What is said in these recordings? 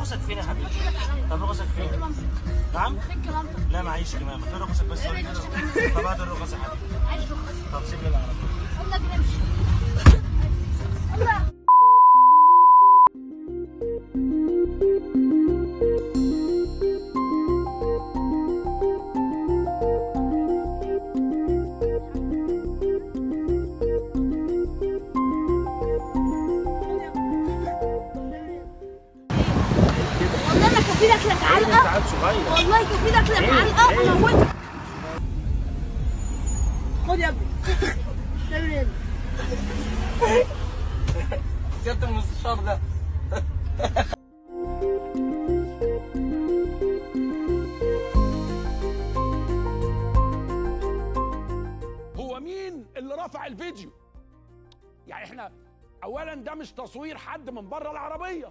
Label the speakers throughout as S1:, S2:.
S1: رخصك فين يا حبيبي؟ طب رخصك فين؟ نعم؟ لا معيش كمامة فين رخصك بس قولي كده. طب هات الرخص يا حبيبي طب سيب لي العربية
S2: والله انا كفيلك لك علقه
S1: تعال صغير
S2: والله كفيلك لك علقه اموتك خد يا ابني تعمل ايه
S3: سيادة المستشار ده
S4: هو مين اللي رفع الفيديو يعني احنا اولا ده مش تصوير حد من بره العربيه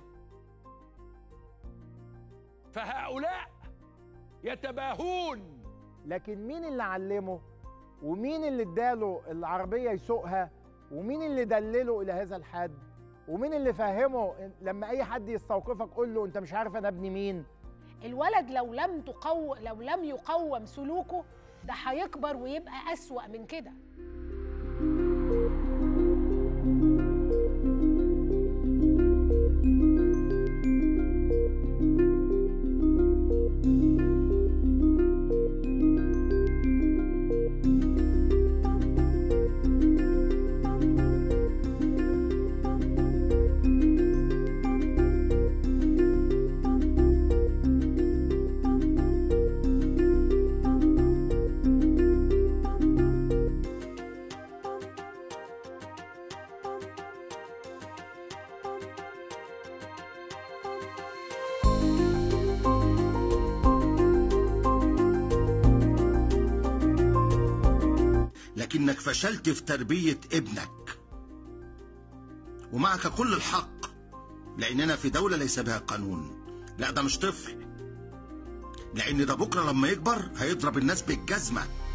S4: فهؤلاء يتباهون
S5: لكن مين اللي علمه ومين اللي اداله العربيه يسوقها ومين اللي دلله الى هذا الحد ومين اللي فهمه إن- لما اي حد يستوقفك قول له انت مش عارف انا ابن مين
S6: الولد لو لم تقو لو لم يقوم سلوكه ده هيكبر ويبقى أسوأ من كده
S7: لكنك فشلت في تربية ابنك ومعك كل الحق لأننا في دولة ليس بها قانون لا ده مش طفل لأن ده بكرة لما يكبر هيضرب الناس بالجزمة